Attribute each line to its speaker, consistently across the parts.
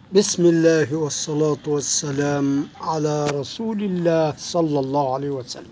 Speaker 1: بسم الله والصلاة والسلام على رسول الله صلى الله عليه وسلم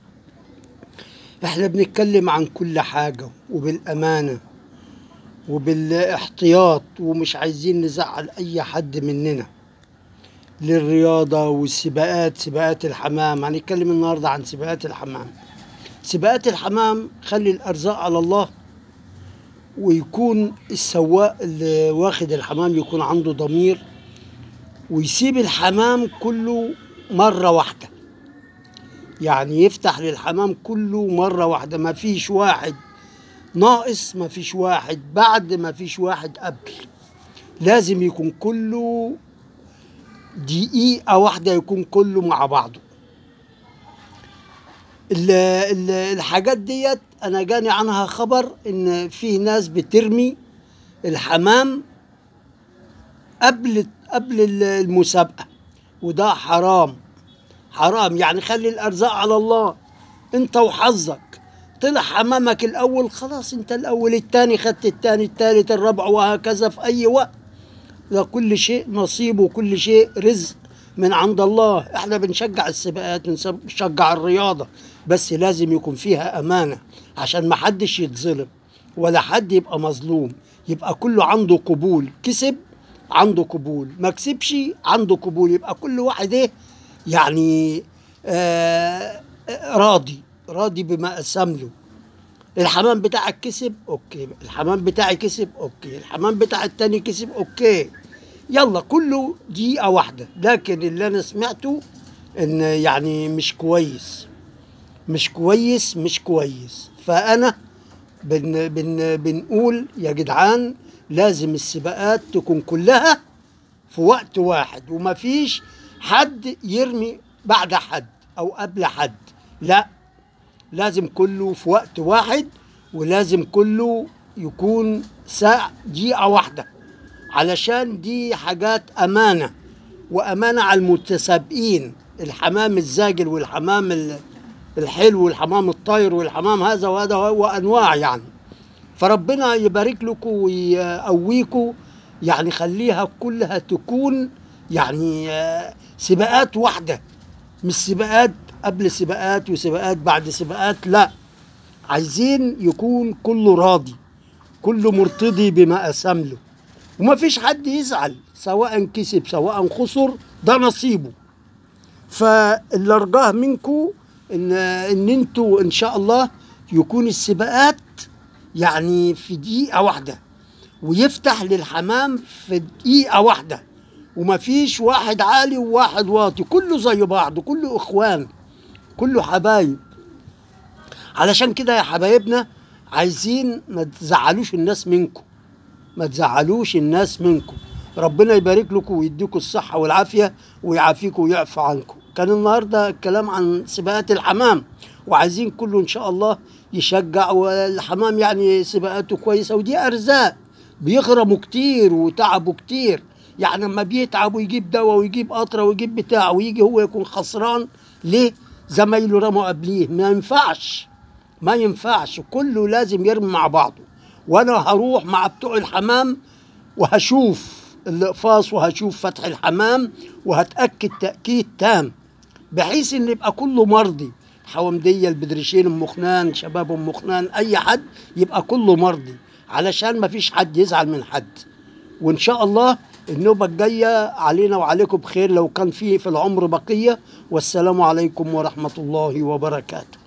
Speaker 1: احنا بنتكلم عن كل حاجة وبالأمانة وبالاحتياط ومش عايزين نزعل أي حد مننا للرياضة والسباقات سباقات الحمام هنتكلم النهاردة عن سباقات الحمام سباقات الحمام خلي الأرزاق على الله ويكون السواق اللي واخد الحمام يكون عنده ضمير ويسيب الحمام كله مرة واحدة يعني يفتح للحمام كله مرة واحدة ما فيش واحد ناقص ما فيش واحد بعد ما فيش واحد قبل لازم يكون كله دقيقة واحدة يكون كله مع بعضه ال- ال- الحاجات ديت انا جاني عنها خبر ان في ناس بترمي الحمام قبل قبل ال- المسابقه وده حرام حرام يعني خلي الارزاق على الله انت وحظك طلع حمامك الاول خلاص انت الاول التاني خدت التاني التالت الرابع وهكذا في اي وقت ده كل شيء نصيب وكل شيء رزق من عند الله احنا بنشجع السباقات بنشجع الرياضة بس لازم يكون فيها أمانة عشان ما حدش يتظلم ولا حد يبقى مظلوم يبقى كله عنده قبول كسب عنده قبول ما كسبش عنده قبول يبقى كل واحد ايه يعني آه آه، راضي راضي بما قسم له الحمام بتاعك كسب اوكي الحمام بتاعي كسب اوكي الحمام بتاع التاني كسب اوكي يلا كله دقيقة واحدة لكن اللي انا سمعته ان يعني مش كويس مش كويس مش كويس فانا بن بن بنقول يا جدعان لازم السباقات تكون كلها في وقت واحد ومفيش حد يرمي بعد حد او قبل حد لا لازم كله في وقت واحد ولازم كله يكون ساعة دقيقة واحدة علشان دي حاجات أمانة وأمانة على المتسابقين الحمام الزاجل والحمام ال- الحلو والحمام الطاير والحمام هذا وهذا وأنواع يعني فربنا يبارك لكم ويقويكم يعني خليها كلها تكون يعني آه، سباقات واحدة مش سباقات قبل سباقات وسباقات بعد سباقات لا عايزين يكون كله راضي كله مرتضي بما قسم له وما فيش حد يزعل سواء كسب سواء خسر ده نصيبه فاللي ارجاه منكم ان ان انتوا ان شاء الله يكون السباقات يعني في دقيقه واحده ويفتح للحمام في دقيقه واحده وما فيش واحد عالي وواحد واطي كله زي بعض كله اخوان كله حبايب علشان كده يا حبايبنا عايزين ما تزعلوش الناس منكم ما تزعلوش الناس منكم ربنا يبارك لكم ويديكم الصحة والعافية ويعافيكم ويعفو عنكم كان النهاردة الكلام عن سباقات الحمام وعايزين كله إن شاء الله يشجع والحمام يعني سباقاته كويسة ودي أرزاق بيغرموا كتير وتعبوا كتير يعني لما بيتعب ويجيب دواء ويجيب قطرة ويجيب بتاع ويجي هو يكون خسران ليه زمايله رموا قبليه ما ينفعش ما ينفعش كله لازم يرمي مع بعضه وانا هروح مع بتوع الحمام وهشوف الاقفاص وهشوف فتح الحمام وهتاكد تاكيد تام بحيث ان يبقى كله مرضي حومديه البدرشين ام خنان شباب ام خنان اي حد يبقى كله مرضي علشان ما فيش حد يزعل من حد وان شاء الله النوبه الجايه علينا وعليكم بخير لو كان في في العمر بقيه والسلام عليكم ورحمه الله وبركاته